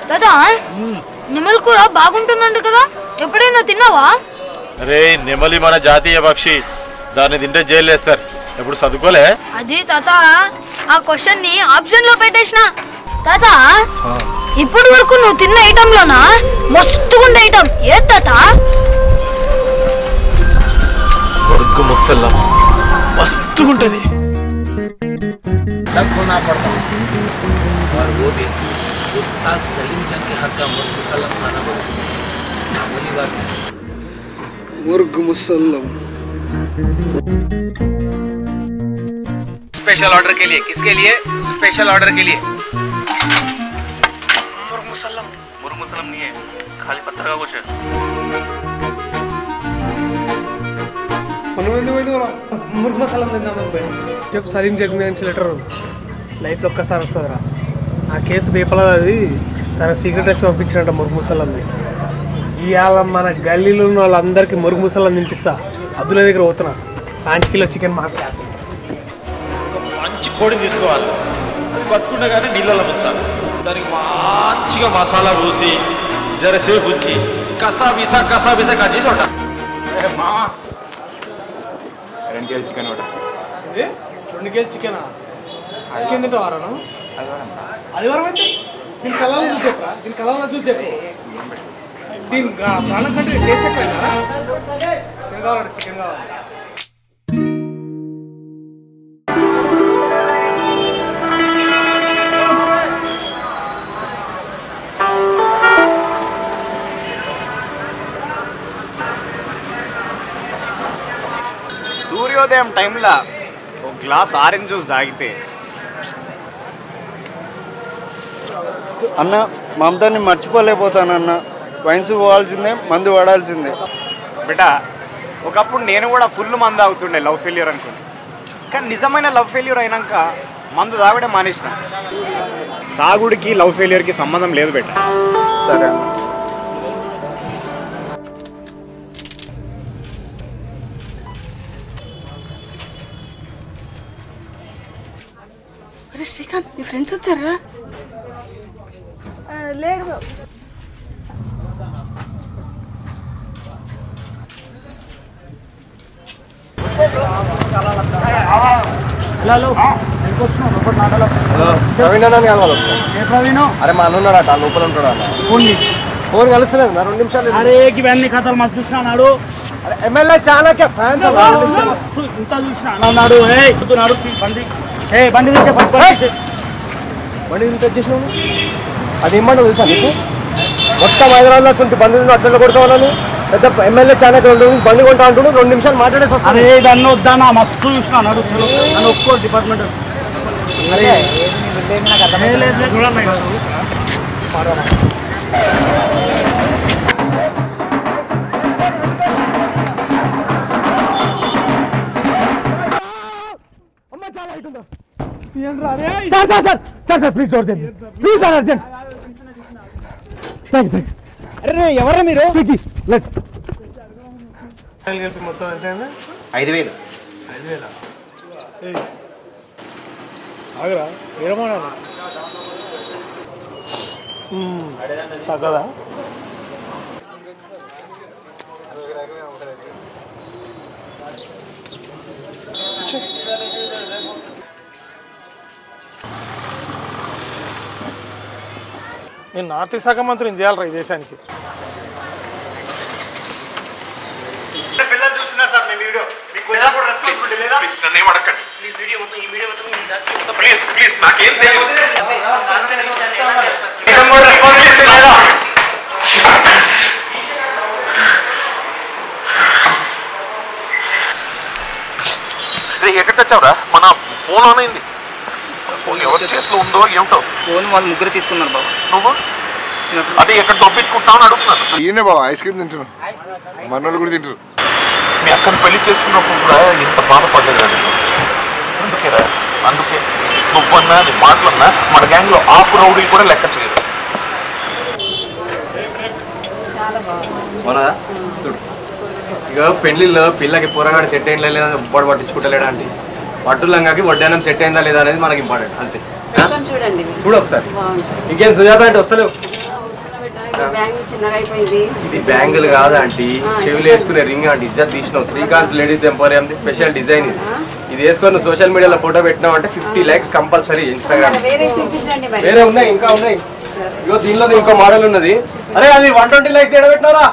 తాత నిమ్మల కూర బాగుంటుందంట కదా ఎప్పుడైనా తిన్నావా అరే నెమలి మన జాతీయ పక్షి దాన్ని తింటే జైలు వేస్తారు ఎప్పుడు చదువుకోలే అది తాత ఆ క్వశ్చన్ ని ఆప్షన్ లో పెట్టేసిన తాత ఇప్పటి వరకు నువ్వు తిన్న ఐటమ్ లోనా మస్తుగుండే ఐటమ్ ఏ తాత వర్గు ముసల్లా మస్తుగుంటది तब होना पड़ता और वो भी उस्ताद सलीम जंग के हक का मुसलम खाना बोला मामूली बात नहीं मुर्ग मुसल्लम स्पेशल ऑर्डर के लिए किसके लिए स्पेशल ऑर्डर के लिए मुर्ग मुसल्लम मुर्ग मुसल्लम नहीं है खाली पत्थर का कुछ है ముర్గ్ మసాలా తిందాం చెప్పు సలీం జగ్ నుంచి లెటర్ లైఫ్లో ఒక్కసారి వస్తుందిరా ఆ కేసు పేపర్లో అది తన సీక్రెట్ డ్రెస్ పంపించినట్ట మురుగు ముసలంది ఇవాళ మన గల్లీలో ఉన్న వాళ్ళందరికీ మురుగు ముసలం తినిపిస్తా అద్దుల దగ్గర పోతున్నా పాంచ్ కిలో చికెన్ మాట్లాడు మంచి కోడిని తీసుకోవాలి అది బతుకుండే కానీ నీళ్ళలో ఉంచాలి దానికి మంచిగా మసాలా పూసి జరసేపు ఉంచి కసా బిసా కసా బిసా కట్ చేసి ఉంటా రెండు కేజీ చికెన్ కూడా రెండు కేజీ చికెన్ చికెన్ తింటావారా ఆదివారం అయితే దీని కళ్ళలో చూసి చెప్పరా దీని కళ్ళలో చూసి చెప్పు దీని గా- ప్రాణం కంటే టేస్ట్ ఎక్కువ చికెన్ కావాలి చికెన్ కావాలి సూర్యోదయం టైంలో ఒక గ్లాస్ ఆరెంజ్ జ్యూస్ తాగితే అన్న మమతాన్ని మర్చిపోలేకపోతానన్న వైన్స్ పోవాల్సిందే మందు వాడాల్సిందే బిడ్డ ఒకప్పుడు నేను కూడా ఫుల్ మందు తాగుతుండే లవ్ ఫెయిల్యూర్ అనుకుని కానీ నిజమైన లవ్ ఫెయిల్యూర్ అయినాక మందు తాగడం మానేసిన తాగుడికి లవ్ ఫెయిల్యూర్కి సంబంధం లేదు బిడ్డ సరే అన్న అరే శ్రీకాంత్ నీ ఫ్రెండ్స్ వచ్చారా లేడు బాబు. ప్రవీణ్ అన్న కలవాలి అరే మా అన్న ఉన్నాడట లోపల ఉంటాడు అన్న ఫోన్ కలుస్తలేదు నా రెండు నిమిషాలు అరే ఇవన్నీ కథలు మనం చూసినాడు ఎమ్మెల్యే చాణక్య ఫ్యాన్స్ ఇంత చూసిన అన్నాడు ఏ చెప్తున్నాడు బండి ఏ బండి తీసే బండి తీసే. బండి ఇంత వచ్చేసినావు అది ఇమ్మంటే తెలుసా నీకు మొత్తం హైదరాబాద్లో అసలు బండి అట్లా కొడతావు పెద్ద ఎమ్మెల్యే చాణక్య రెండు నిమిషాలు బండి కొంటా అంటున్నాడు రెండు నిమిషాలు మాట్లాడేసి వస్తాను అరే దాన్ని వద్దానా మస్తు చూసిన అన్నాడు చలో నన్ను ఒక్కో డిపార్ట్మెంట్ అరే ఏ లేదు లేదు, చూడండి ఇక. Sir sir sir sir sir please door తెండి please sir urgent thank thank అరే ఎవరా మీరు లెట్ కలిపి మొత్తం ఎంత ఐదు వేలు ఐదు వేల ఆగరా విరమాడాలి తగ్గదా నేను ఆర్థిక శాఖ మంత్రిని చేయాలరా ఈ దేశానికి పిల్లలు చూస్తున్నారు సార్ మీ వీడియో మీకు కొంచెం కూడా రెస్పాన్సిబిలిటీ లేదా నన్ను ఏం అడగండి ప్లీజ్ ప్లీజ్ నాకేం తెలియదు కొంచెం కూడా రెస్పాన్సిబిలిటీ లేదా రే, ఎక్కడ తెచ్చావురా మన ఫోన్ ఆన్ అయింది ఫోన్ ఎవరి చేతిలో ఉందో ఏమిటో ఫోన్ వాళ్ళు ముగ్గురు తీసుకున్నారు బాబు నువ్వు అదే ఎక్కడ దొప్పించుకుంటావు అని అడుగుతున్నాను ఈయనే బావ ఐస్ క్రీమ్ తింటున్నాం మనోళ్ళు కూడా తింటారు మీ అక్కని పెళ్లి చేసుకున్నప్పుడు కూడా ఇంత బాధపడలేదు రా నేను అందుకేరా అందుకే నువ్వన్నా నీ మాటలన్నా మన గ్యాంగ్లో ఆపు రౌడీలు కూడా లెక్క చేయరు మన చూడు ఇక పెళ్లిలో పిల్లకి పొరగాడు సెట్ అయిందా లేదా ఉప్పాడు పట్టించుకుంటలేడా అండి పట్టు లంగాకి వడ్డానం సెట్ అయిందా లేదా అనేది మనకి ఇంపార్టెంట్ అంతే ఆ? చూడండి చూడు ఒకసారి ఇంకేం సుజాత అంటే వస్తలేవు బ్యాంగ్ చిన్నగా అయిపోయింది ఇది బ్యాంగిల్ కాదు ఆంటీ చెవులు వేసుకునే రింగ్ ఆంటీ ఇజ్జత్ తీసినావు Srikanth ladies emporium special design ఇది ఇది వేసుకొని సోషల్ మీడియాలో ఫోటో పెట్టినావు అంటే ఫిఫ్టీ ల్యాక్స్ కంపల్సరీ ఇన్స్టాగ్రామ్ వేరే చూపించండి మరి వేరే ఉన్నాయి ఇంకా ఉన్నాయి ఇగో దీనిలో ఇంకో మోడల్ ఉన్నది అరే అది వన్ ట్వంటీ ల్యాక్స్ ఎక్కడ పెట్టినారా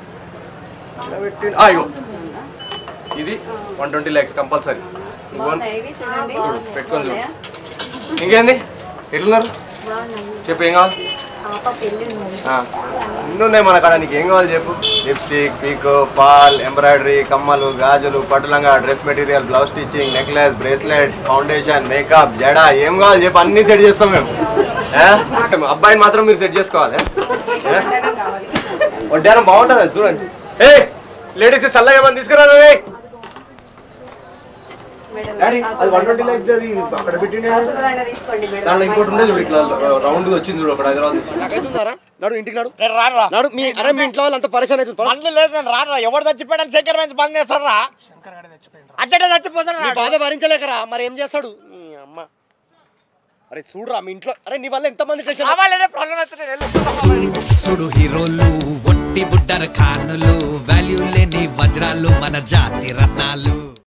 అయ్యో ఇది వన్ ట్వంటీ ల్యాక్స్ కంపల్సరీ బాగున్నాయి ఇవి చూడండి పెట్టుకొని చూడు ఇంకేంది ఎట్లున్నారు చెప్పు ఏం కావాలి పాప పెళ్ళి ఉంది ఆ, అన్నీ ఉన్నాయి మన కాడ నీకు ఏం కావాలి చెప్పు లిప్స్టిక్ పీకో ఫాల్ ఎంబ్రాయిడరీ కమ్మలు గాజులు పట్టులంగా dress material blouse stitching necklace bracelet foundation makeup జడ ఏం కావాలి చెప్పు అన్ని సెట్ చేస్తాం మేము ఏ? అబ్బాయిని మాత్రం మీరు సెట్ చేసుకోవాలి ఏ? వడ్డానం బాగుంటుంది అది చూడండి ఏ లేడీస్ చల్లగా ఏమని తీసుకురా నువ్వే డాడీ అది వన్ ట్వంటీ ల్యాక్స్ అది అక్కడ పెట్టిండే వస్తుందన్న తీసుకోండి మేడం దాంట్లో ఇంకోటి ఉండేది చూడు ఇట్లా రౌండ్ వచ్చింది చూడు అక్కడ హైదరాబాద్ నుంచి నడు ఇంటికి నడు రారా నడు మీ అరే మీ ఇంట్లో వాళ్ళు అంత పరిశాన్ అవుతుంది మందు లేదు నేను రారా ఎవరు చచ్చిపోయాడని శంకర్ మంచి బంద్ చేస్తారా అట్టడే చచ్చిపోతారా నీ బాధ భరించలేకరా మరి ఏం చేస్తాడు నీ అమ్మ అరే చూడరా మీ ఇంట్లో అరే నీ వల్ల ఎంతమంది టెన్షన్ కావాలనే ప్రాబ్లం వస్తుంది సుడు హీరోలు ఒట్టి బుడ్డర ఖానులు వాల్యూ లేని వజ్రాలు మన జాతి రత్నాలు